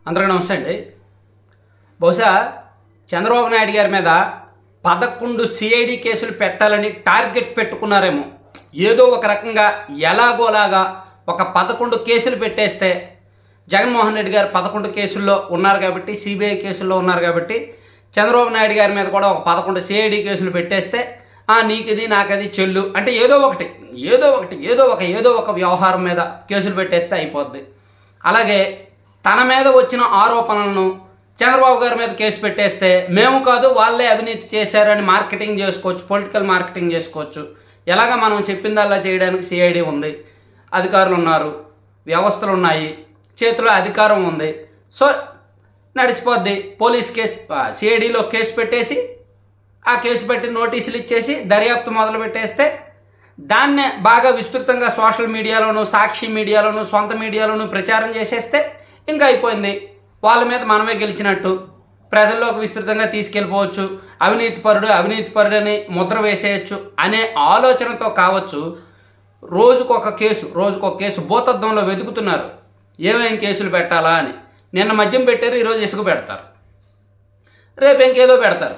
అందరికీ నమస్తే అండి బహుశా చంద్రబాబు నాయుడు గారి మీద పదకొండు సిఐడి కేసులు పెట్టాలని టార్గెట్ పెట్టుకున్నారేమో ఏదో ఒక రకంగా ఎలాగోలాగా ఒక పదకొండు కేసులు పెట్టేస్తే జగన్మోహన్ రెడ్డి గారు పదకొండు కేసుల్లో ఉన్నారు కాబట్టి సిబిఐ కేసుల్లో ఉన్నారు కాబట్టి చంద్రబాబు నాయుడు గారి మీద కూడా ఒక పదకొండు సిఐడి కేసులు పెట్టేస్తే ఆ నీకిది నాకది చెల్లు అంటే ఏదో ఒకటి ఏదో ఒకటి ఏదో ఒక ఏదో ఒక వ్యవహారం మీద కేసులు పెట్టేస్తే అయిపోద్ది అలాగే తన మీద వచ్చిన ఆరోపణలను చంద్రబాబు గారి మీద కేసు పెట్టేస్తే మేము కాదు వాళ్ళే అవినీతి చేశారని మార్కెటింగ్ చేసుకోవచ్చు పొలిటికల్ మార్కెటింగ్ చేసుకోవచ్చు ఎలాగ మనం చెప్పిందల్లా చేయడానికి సిఐడి ఉంది అధికారులు ఉన్నారు వ్యవస్థలు ఉన్నాయి చేతిలో అధికారం ఉంది సో నడిచిపోద్ది పోలీస్ కేసు సిఐడిలో కేసు పెట్టేసి ఆ కేసు పెట్టి నోటీసులు ఇచ్చేసి దర్యాప్తు మొదలు పెట్టేస్తే దాన్నే బాగా విస్తృతంగా సోషల్ మీడియాలోను సాక్షి మీడియాలోను సొంత మీడియాలోను ప్రచారం చేసేస్తే ఇంకా అయిపోయింది వాళ్ళ మీద మనమే గెలిచినట్టు ప్రజల్లోకి విస్తృతంగా తీసుకెళ్ళిపోవచ్చు అవినీతి పరుడు అవినీతి పరుడు అని ముద్ర వేసేయచ్చు అనే ఆలోచనతో కావచ్చు రోజుకొక కేసు రోజుకొక కేసు భూతద్దంలో వెతుకుతున్నారు ఏమేం కేసులు పెట్టాలా అని నిన్న మద్యం పెట్టారు ఈరోజు ఇసుక పెడతారు రేపు ఇంకేదో పెడతారు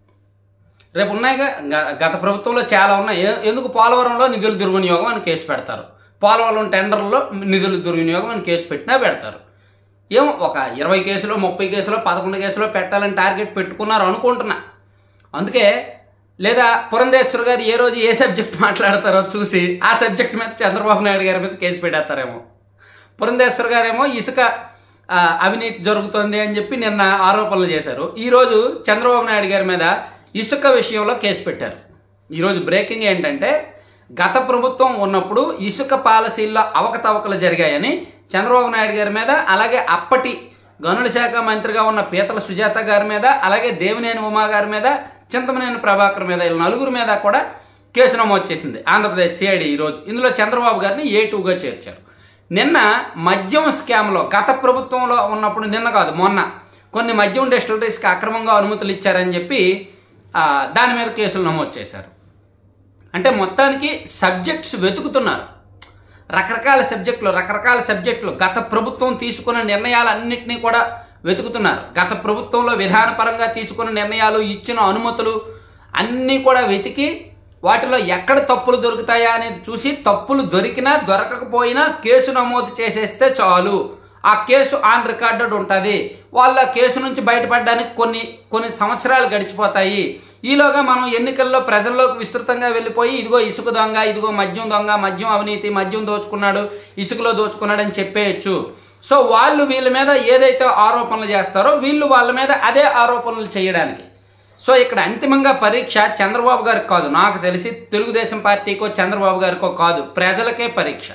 రేపు ఉన్నాయిగా గ- గత ప్రభుత్వంలో చాలా ఉన్నాయి ఏ- ఎందుకు పోలవరంలో నిధుల దుర్వినియోగం అని కేసు పెడతారు పోలవరం టెండర్లో నిధుల దుర్వినియోగం అని కేసు పెట్టినా పెడతారు ఏమో ఒక ఇరవై కేసులో ముప్పై కేసులో పదకొండు కేసులో పెట్టాలని టార్గెట్ పెట్టుకున్నారు అనుకుంటున్నా అందుకే లేదా పురంధేశ్వర్ గారు ఏ రోజు ఏ సబ్జెక్ట్ మాట్లాడతారో చూసి ఆ సబ్జెక్ట్ మీద చంద్రబాబు నాయుడు గారి మీద కేసు పెట్టేస్తారేమో పురంధేశ్వర్ గారేమో ఇసుక ఆ, అవినీతి జరుగుతుంది అని చెప్పి నిన్న ఆరోపణలు చేశారు ఈరోజు చంద్రబాబు నాయుడు గారి మీద ఇసుక విషయంలో కేసు పెట్టారు ఈరోజు బ్రేకింగ్ ఏంటంటే గత ప్రభుత్వం ఉన్నప్పుడు ఇసుక పాలసీల్లో అవకతవకలు జరిగాయని చంద్రబాబు నాయుడు గారి మీద అలాగే అప్పటి గనుల శాఖ మంత్రిగా ఉన్న పీతల సుజాత గారి మీద అలాగే దేవినేని ఉమా గారి మీద చింతమనేని ప్రభాకర్ మీద వీళ్ళ నలుగురు మీద కూడా కేసు నమోదు చేసింది ఆంధ్రప్రదేశ్ సిఐడి ఈరోజు ఇందులో చంద్రబాబు గారిని ఏ టూగా చేర్చారు నిన్న మద్యం స్కామ్లో గత ప్రభుత్వంలో ఉన్నప్పుడు నిన్న కాదు మొన్న కొన్ని మద్యం డిస్టిలరీస్కి అక్రమంగా అనుమతులు ఇచ్చారని చెప్పి ఆ, దాని మీద కేసులు నమోదు చేశారు అంటే మొత్తానికి సబ్జెక్ట్స్ వెతుకుతున్నారు రకరకాల సబ్జెక్టులు రకరకాల సబ్జెక్టులు గత ప్రభుత్వం తీసుకున్న నిర్ణయాలన్నింటినీ కూడా వెతుకుతున్నారు గత ప్రభుత్వంలో విధానపరంగా తీసుకున్న నిర్ణయాలు ఇచ్చిన అనుమతులు అన్నీ కూడా వెతికి వాటిలో ఎక్కడ తప్పులు దొరుకుతాయా అనేది చూసి తప్పులు దొరికినా దొరకకపోయినా కేసు నమోదు చేసేస్తే చాలు ఆ కేసు ఆన్ రికార్డెడ్ ఉంటుంది వాళ్ళ కేసు నుంచి బయటపడడానికి కొన్ని కొన్ని సంవత్సరాలు గడిచిపోతాయి ఈలోగా మనం ఎన్నికల్లో ప్రజల్లోకి విస్తృతంగా వెళ్ళిపోయి ఇదిగో ఇసుక దొంగ ఇదిగో మద్యం దొంగ మద్యం అవినీతి మద్యం దోచుకున్నాడు ఇసుకలో దోచుకున్నాడు అని చెప్పేయచ్చు సో వాళ్ళు వీళ్ళ మీద ఏదైతే ఆరోపణలు చేస్తారో వీళ్ళు వాళ్ళ మీద అదే ఆరోపణలు చేయడానికి సో ఇక్కడ అంతిమంగా పరీక్ష చంద్రబాబు గారికి కాదు నాకు తెలిసి తెలుగుదేశం పార్టీకో చంద్రబాబు గారికో కాదు ప్రజలకే పరీక్ష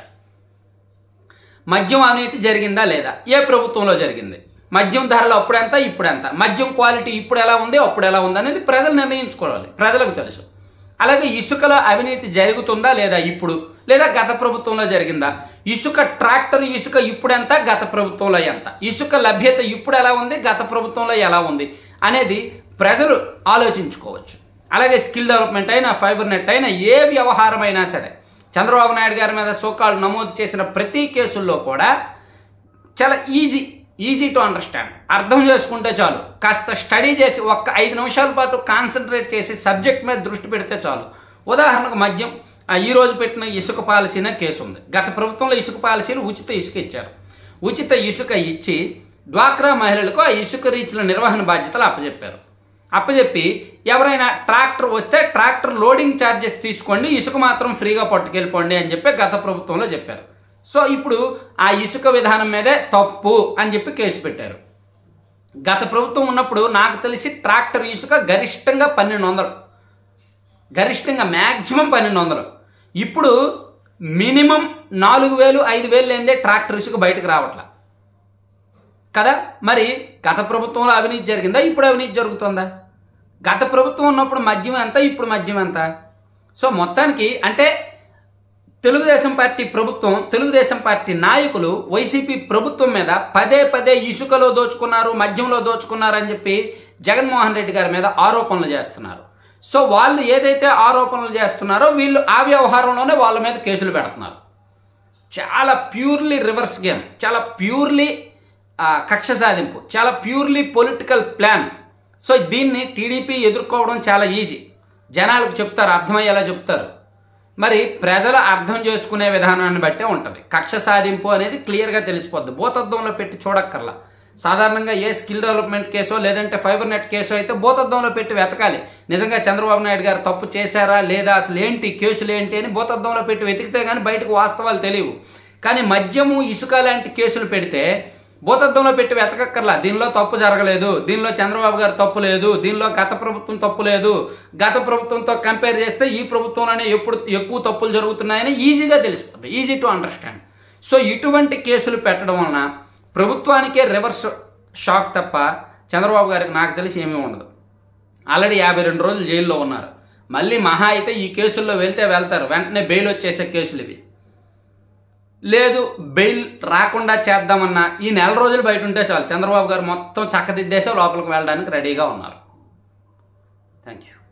మద్యం అవినీతి జరిగిందా లేదా ఏ ప్రభుత్వంలో జరిగింది మద్యం ధరలు అప్పుడెంత ఇప్పుడెంత మద్యం క్వాలిటీ ఇప్పుడు ఎలా ఉంది అప్పుడు ఎలా ఉంది అనేది ప్రజలు నిర్ణయించుకోవాలి ప్రజలకు తెలుసు అలాగే ఇసుకలో అవినీతి జరుగుతుందా లేదా ఇప్పుడు లేదా గత ప్రభుత్వంలో జరిగిందా ఇసుక ట్రాక్టర్ ఇసుక ఇప్పుడెంత గత ప్రభుత్వంలో ఎంత ఇసుక లభ్యత ఇప్పుడు ఎలా ఉంది గత ప్రభుత్వంలో ఎలా ఉంది అనేది ప్రజలు ఆలోచించుకోవచ్చు అలాగే స్కిల్ డెవలప్మెంట్ అయినా ఫైబర్ నెట్ అయినా ఏ వ్యవహారం అయినా సరే చంద్రబాబు నాయుడు గారి మీద సోకాలు నమోదు చేసిన ప్రతి కేసుల్లో కూడా చాలా ఈజీ ఈజీ టు అండర్స్టాండ్ అర్థం చేసుకుంటే చాలు కాస్త స్టడీ చేసి ఒక్క ఐదు నిమిషాల పాటు కాన్సన్ట్రేట్ చేసి సబ్జెక్ట్ మీద దృష్టి పెడితే చాలు ఉదాహరణకు మద్యం ఆ ఈ రోజు పెట్టిన ఇసుక పాలసీనే కేసు ఉంది గత ప్రభుత్వంలో ఇసుక పాలసీలు ఉచిత ఇసుక ఇచ్చారు ఉచిత ఇసుక ఇచ్చి డ్వాక్రా మహిళలకు ఆ ఇసుక రీచ్ల నిర్వహణ బాధ్యతలు అప్పచెప్పారు అప్పచెప్పి ఎవరైనా ట్రాక్టర్ వస్తే ట్రాక్టర్ లోడింగ్ ఛార్జెస్ తీసుకోండి ఇసుక మాత్రం ఫ్రీగా పట్టుకెళ్ళిపోండి అని చెప్పి గత ప్రభుత్వంలో చెప్పారు సో ఇప్పుడు ఆ ఇసుక విధానం మీదే తప్పు అని చెప్పి కేసు పెట్టారు గత ప్రభుత్వం ఉన్నప్పుడు నాకు తెలిసి ట్రాక్టర్ ఇసుక గరిష్టంగా పన్నెండు వందలు గరిష్టంగా మ్యాక్సిమం పన్నెండు వందలు ఇప్పుడు మినిమం నాలుగు వేలు ఐదు వేలు లేనిదే ట్రాక్టర్ ఇసుక బయటకు రావట్లా కదా మరి గత ప్రభుత్వంలో అవినీతి జరిగిందా ఇప్పుడు అవినీతి జరుగుతుందా గత ప్రభుత్వం ఉన్నప్పుడు మద్యం ఎంత ఇప్పుడు మద్యం ఎంత సో మొత్తానికి అంటే తెలుగుదేశం పార్టీ ప్రభుత్వం తెలుగుదేశం పార్టీ నాయకులు వైసీపీ ప్రభుత్వం మీద పదే పదే ఇసుకలో దోచుకున్నారు మద్యంలో దోచుకున్నారు అని చెప్పి జగన్మోహన్ రెడ్డి గారి మీద ఆరోపణలు చేస్తున్నారు సో వాళ్ళు ఏదైతే ఆరోపణలు చేస్తున్నారో వీళ్ళు ఆ వ్యవహారంలోనే వాళ్ళ మీద కేసులు పెడుతున్నారు చాలా ప్యూర్లీ రివర్స్ గేమ్ చాలా ప్యూర్లీ ఆ, కక్ష సాధింపు చాలా ప్యూర్లీ పొలిటికల్ ప్లాన్ సో దీన్ని టీడీపీ ఎదుర్కోవడం చాలా ఈజీ జనాలకు చెప్తారు అర్థమయ్యేలా చెప్తారు మరి ప్రజలు అర్థం చేసుకునే విధానాన్ని బట్టే ఉంటుంది కక్ష సాధింపు అనేది క్లియర్గా తెలిసిపోద్ది భూతత్వంలో పెట్టి చూడక్కర్లా సాధారణంగా ఏ స్కిల్ డెవలప్మెంట్ కేసో లేదంటే ఫైబర్ నెట్ కేసో అయితే భూతత్వంలో పెట్టి వెతకాలి నిజంగా చంద్రబాబు నాయుడు గారు తప్పు చేశారా లేదా అసలు ఏంటి కేసులు ఏంటి అని భూతత్వంలో పెట్టి వెతికితే కానీ బయటకు వాస్తవాలు తెలియవు కానీ మద్యము ఇసుక లాంటి కేసులు పెడితే భూతత్వంలో పెట్టి వెతకక్కర్లా దీనిలో తప్పు జరగలేదు దీనిలో చంద్రబాబు గారు తప్పు లేదు దీనిలో గత ప్రభుత్వం తప్పు లేదు గత ప్రభుత్వంతో కంపేర్ చేస్తే ఈ ప్రభుత్వంలోనే ఎప్పుడు ఎక్కువ తప్పులు జరుగుతున్నాయని ఈజీగా తెలిసిపోతుంది ఈజీ టు అండర్స్టాండ్ సో ఇటువంటి కేసులు పెట్టడం వలన ప్రభుత్వానికే రివర్స్ షాక్ తప్ప చంద్రబాబు గారికి నాకు తెలిసి ఏమీ ఉండదు ఆల్రెడీ యాభై రెండు రోజులు జైల్లో ఉన్నారు మళ్ళీ మహా అయితే ఈ కేసుల్లో వెళ్తే వెళ్తారు వెంటనే బెయిల్ వచ్చేసే కేసులు ఇవి లేదు బెయిల్ రాకుండా చేద్దామన్నా ఈ నెల రోజులు బయట ఉంటే చాలు చంద్రబాబు గారు మొత్తం చక్కదిద్దేసే లోపలికి వెళ్ళడానికి రెడీగా ఉన్నారు థ్యాంక్ యూ